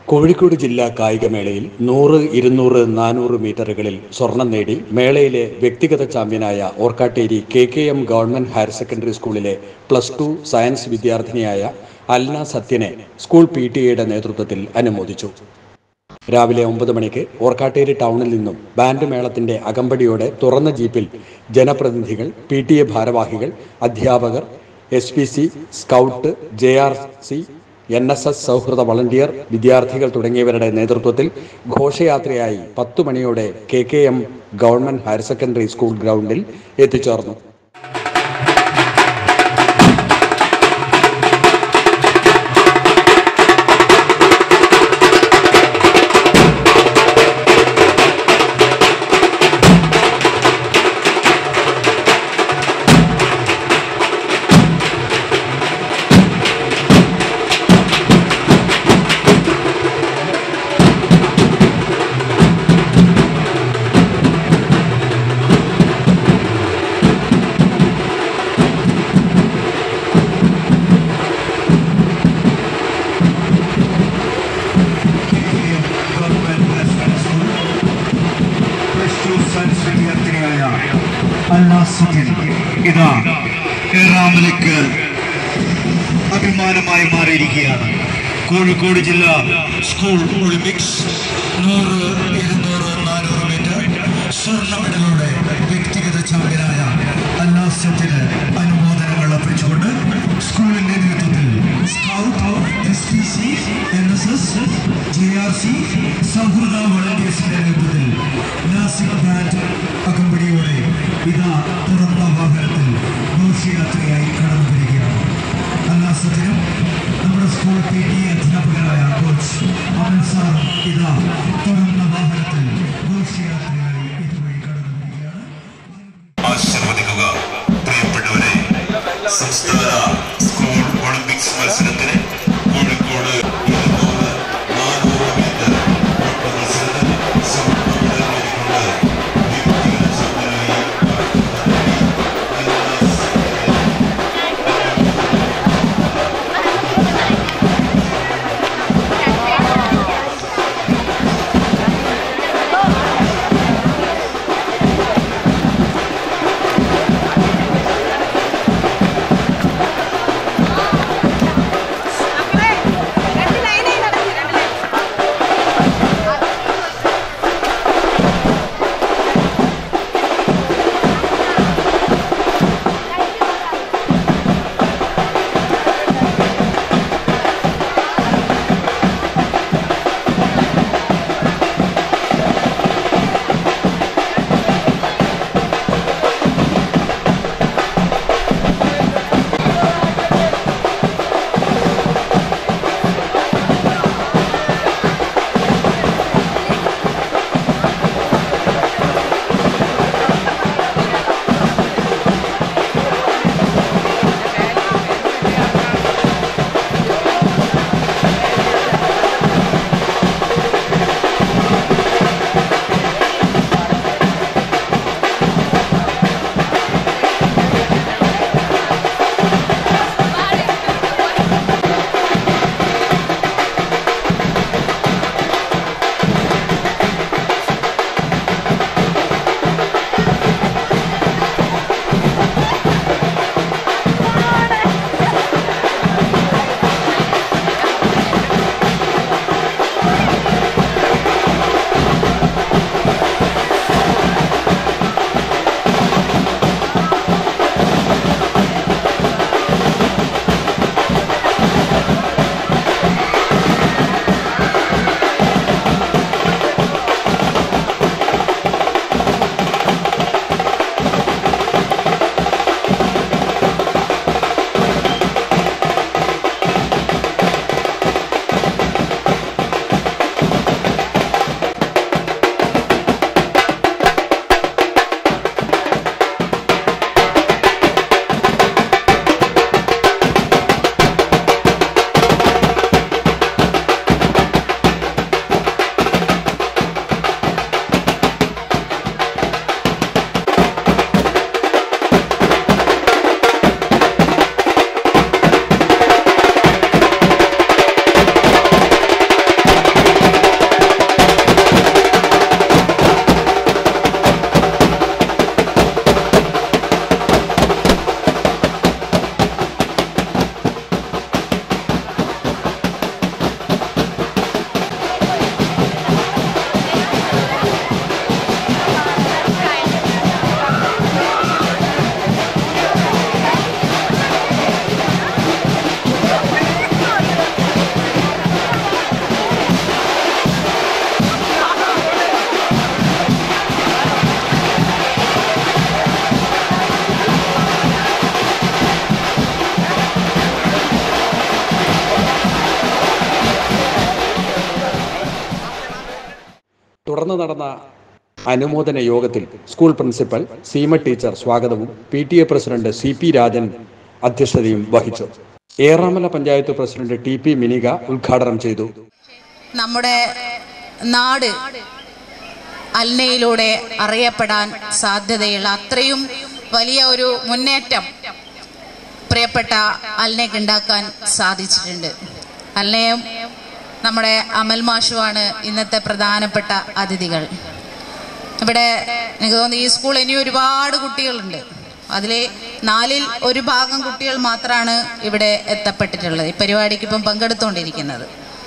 കോഴിക്കോട് ജില്ലാ കായികമേളയിൽ നൂറ് ഇരുന്നൂറ് നാനൂറ് മീറ്ററുകളിൽ സ്വർണം നേടി മേളയിലെ വ്യക്തിഗത ചാമ്പ്യനായ Orkkatteri K K M government higher secondary സ്കൂളിലെ പ്ലസ് ടു സയൻസ് വിദ്യാർത്ഥിനിയായ അൽന സത്യനെ സ്കൂൾ പി ടി എയുടെ നേതൃത്വത്തിൽ അനുമോദിച്ചു രാവിലെ ഒമ്പത് മണിക്ക് ഓർക്കാട്ടേരി ടൗണിൽ നിന്നും ബാൻഡ് മേളത്തിന്റെ അകമ്പടിയോടെ തുറന്ന ജീപ്പിൽ ജനപ്രതിനിധികൾ പി ടി എ ഭാരവാഹികൾ അധ്യാപകർ S P C scout J R C N S S സൗഹൃദ വളണ്ടിയർ വിദ്യാർത്ഥികൾ തുടങ്ങിയവരുടെ നേതൃത്വത്തിൽ ഘോഷയാത്രയായി പത്തു മണിയോടെ K K M government higher secondary school ഗ്രൗണ്ടിൽ എത്തിച്ചേർന്നു വിദ്യാർത്ഥിനിയായ അല്ലാസുദ്ദീൻ ഇതാ ഏറാമലക്ക് അഭിമാനമായി മാറിയിരിക്കുകയാണ് കോഴിക്കോട് ജില്ല സ്കൂൾ ഒളിമ്പിക്സ് നൂറ് ഇരുന്നൂറ് നാനൂറ് മീറ്റർ സ്വർണ്ണ മെഡലോടെ വ്യക്തിഗത ചാമ്പ്യനായ അല്ലാസത്തിന് അനുമോദനങ്ങൾ അർപ്പിച്ചുകൊണ്ട് സ്കൂളിന്റെ നേതൃത്വത്തിൽ scout S P C N S S J R C സൗഹൃദ വളണ്ടിയേഴ്സിന്റെ നേതൃത്വത്തിൽ നാസിക് ബാൻഡ് അകമ്പടിയോടെ ഇതാ തുറന്ന വാഹനത്തിൽ ഘോഷയാത്രയായി കടന്നു വരികയാണ് അല്ലാസത്തിനും നമ്മുടെ സ്കൂൾ പി ടി അധ്യാപകരായ കോച്ച് അമൽ സാർ ഇതാ തുറന്ന വാഹനത്തിൽ ഘോഷയാത്രയായി ഇതുവഴി കടന്നു വരികയാണ് ആശീർവദിക്കുക പ്രിയപ്പെട്ടവരെ സംസ്ഥാന സ്കൂൾ ഒളിമ്പിക്സ് മത്സരത്തിന് കോഴിക്കോട് ഇരുന്നൂറ് നാനൂറ് മീറ്റർ ഓട്ട മത്സരത്തിൽ സ്വർണ്ണ മെഡൽ നേടിക്കൊണ്ട് വ്യക്തിഗത ചാമ്പ്യനായി തുടർന്ന് നടന്ന അനുമോദന യോഗത്തിൽ സ്കൂൾ പ്രിൻസിപ്പൽ സീമ ടീച്ചർ സ്വാഗതവും P T A president C P Rajan അധ്യക്ഷതയും വഹിച്ചു Eramala panchayat president T P Minika ഉദ്ഘാടനം ചെയ്തു നമ്മുടെ നാട് അൽനയിലൂടെ അറിയപ്പെടാൻ സാധ്യതയുള്ള അത്രയും വലിയ ഒരു മുന്നേറ്റം പ്രിയപ്പെട്ട അൽനയ്ക്ക് ഉണ്ടാക്കാൻ സാധിച്ചിട്ടുണ്ട് അൽനയും നമ്മുടെ അമൽ മാഷുമാണ് ഇന്നത്തെ പ്രധാനപ്പെട്ട അതിഥികൾ ഇവിടെ എനിക്ക് തോന്നുന്നു ഈ സ്കൂൾ ഇനി ഒരുപാട് കുട്ടികളുണ്ട് അതിൽ നാലിൽ ഒരു ഭാഗം കുട്ടികൾ മാത്രമാണ് ഇവിടെ എത്തപ്പെട്ടിട്ടുള്ളത് ഈ പരിപാടിക്ക് ഇപ്പം പങ്കെടുത്തുകൊണ്ടിരിക്കുന്നത്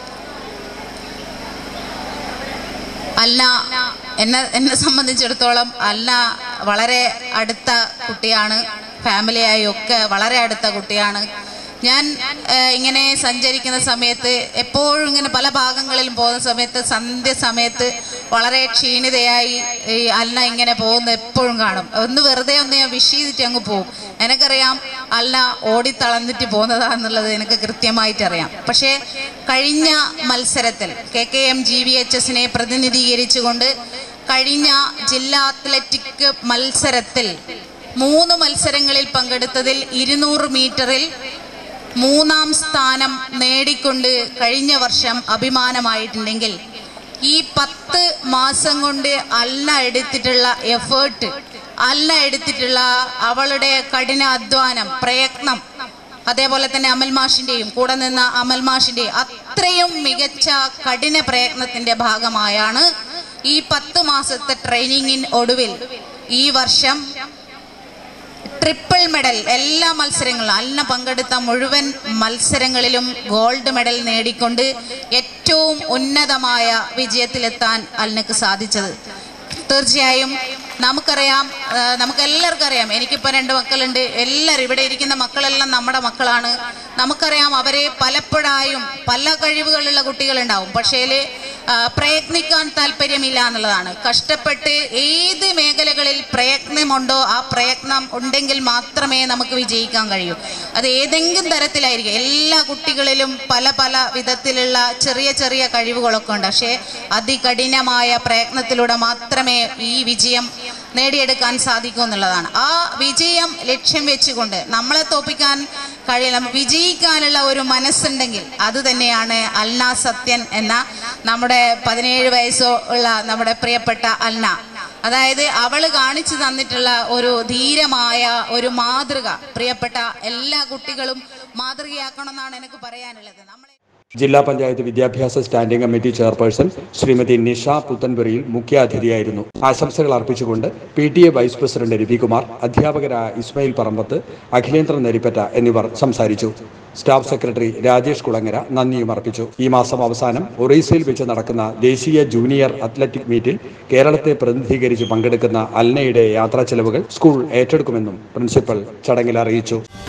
അല്ല എന്നെ എന്നെ സംബന്ധിച്ചിടത്തോളം അല്ല വളരെ അടുത്ത കുട്ടിയാണ് ഫാമിലിയായി ഒക്കെ വളരെ അടുത്ത കുട്ടിയാണ് ഞാൻ ഏഹ്, ഇങ്ങനെ സഞ്ചരിക്കുന്ന സമയത്ത് എപ്പോഴും ഇങ്ങനെ പല ഭാഗങ്ങളിലും പോകുന്ന സമയത്ത് സന്ധ്യ സമയത്ത് വളരെ ക്ഷീണിതയായി ഈ അല്ല ഇങ്ങനെ പോകുന്ന എപ്പോഴും കാണും ഒന്ന് വെറുതെ ഒന്ന് ഞാൻ വിഷ് ചെയ്തിട്ട് അങ്ങ് പോകും എനിക്കറിയാം അല്ല ഓടിത്തളന്നിട്ട് പോകുന്നതാന്നുള്ളത് എനിക്ക് കൃത്യമായിട്ട് അറിയാം പക്ഷേ കഴിഞ്ഞ മത്സരത്തിൽ K K M G V H എസിനെ പ്രതിനിധീകരിച്ചുകൊണ്ട് കഴിഞ്ഞ ജില്ലാ അത്ലറ്റിക് മത്സരത്തിൽ മൂന്ന് മത്സരങ്ങളിൽ പങ്കെടുത്തതിൽ ഇരുന്നൂറ് മീറ്ററിൽ മൂന്നാം സ്ഥാനം നേടിക്കൊണ്ട് കഴിഞ്ഞ വർഷം അഭിമാനമായിട്ടുണ്ടെങ്കിൽ ഈ പത്ത് മാസം കൊണ്ട് അല്ല എടുത്തിട്ടുള്ള എഫേർട്ട് അല്ല എടുത്തിട്ടുള്ള അവളുടെ കഠിന അധ്വാനം പ്രയത്നം അതേപോലെ തന്നെ അമൽ മാഷിന്റെയും കൂടെ നിന്ന അമൽ മാഷിന്റെയും അത്രയും മികച്ച കഠിന പ്രയത്നത്തിന്റെ ഭാഗമായാണ് ഈ പത്ത് മാസത്തെ ട്രെയിനിങ്ങിൻ ഒടുവിൽ ഈ വർഷം ട്രിപ്പിൾ മെഡൽ എല്ലാ മത്സരങ്ങളിലും അല്ല പങ്കെടുത്ത മുഴുവൻ മത്സരങ്ങളിലും ഗോൾഡ് മെഡൽ നേടിക്കൊണ്ട് ഏറ്റവും ഉന്നതമായ വിജയത്തിലെത്താൻ അലിനക്ക് സാധിച്ചത് തീർച്ചയായും നമുക്കറിയാം ആ, നമുക്കെല്ലാവർക്കും അറിയാം എനിക്കിപ്പോൾ രണ്ട് മക്കളുണ്ട് എല്ലാവരും ഇവിടെ ഇരിക്കുന്ന മക്കളെല്ലാം നമ്മുടെ മക്കളാണ് നമുക്കറിയാം അവരെ പലപ്പോഴായും പല കഴിവുകളുള്ള കുട്ടികളുണ്ടാവും പക്ഷേ പ്രയത്നിക്കാൻ താല്പര്യമില്ല എന്നുള്ളതാണ് കഷ്ടപ്പെട്ട് ഏത് മേഖലകളിൽ പ്രയത്നമുണ്ടോ ആ പ്രയത്നം ഉണ്ടെങ്കിൽ മാത്രമേ നമുക്ക് വിജയിക്കാൻ കഴിയൂ അത് ഏതെങ്കിലും തരത്തിലായിരിക്കും എല്ലാ കുട്ടികളിലും പല പല വിധത്തിലുള്ള ചെറിയ ചെറിയ കഴിവുകളൊക്കെ ഉണ്ട് പക്ഷേ അതികഠിനമായ പ്രയത്നത്തിലൂടെ മാത്രമേ ഈ വിജയം നേടിയെടുക്കാൻ സാധിക്കൂ എന്നുള്ളതാണ് ആ വിജയം ലക്ഷ്യം വെച്ചുകൊണ്ട് നമ്മളെ തോപ്പിക്കാൻ കഴിയില്ല വിജയിക്കാനുള്ള ഒരു മനസ്സുണ്ടെങ്കിൽ അത് തന്നെയാണ് അൽന സത്യൻ എന്ന നമ്മുടെ പതിനേഴ് വയസ്സോ ഉള്ള നമ്മുടെ പ്രിയപ്പെട്ട അൽന അതായത് അവള് കാണിച്ചു തന്നിട്ടുള്ള ഒരു ധീരമായ ഒരു മാതൃക പ്രിയപ്പെട്ട എല്ലാ കുട്ടികളും മാതൃകയാക്കണം എന്നാണ് എനിക്ക് പറയാനുള്ളത് നമ്മളെ ജില്ലാ പഞ്ചായത്ത് വിദ്യാഭ്യാസ standing committee chairperson Shrimati Nisha Puthanpurayil മുഖ്യാതിഥിയായിരുന്നു ആശംസകൾ അർപ്പിച്ചുകൊണ്ട് P T A vice president Ravikumar അധ്യാപകരായ ഇസ്മയിൽ പറമ്പത്ത് അഖിലേന്ദ്രൻ നെരിപ്പറ്റ എന്നിവർ സംസാരിച്ചു സ്റ്റാഫ് സെക്രട്ടറി രാജേഷ് കുളങ്ങര നന്ദിയും അർപ്പിച്ചു ഈ മാസം അവസാനം ഒറീസയിൽ വെച്ച് നടക്കുന്ന ദേശീയ ജൂനിയർ അത്ലറ്റിക് മീറ്റിൽ കേരളത്തെ പ്രതിനിധീകരിച്ച് പങ്കെടുക്കുന്ന അൽനയുടെ യാത്രാ ചെലവുകൾ സ്കൂൾ ഏറ്റെടുക്കുമെന്നും പ്രിൻസിപ്പൽ ചടങ്ങിൽ അറിയിച്ചു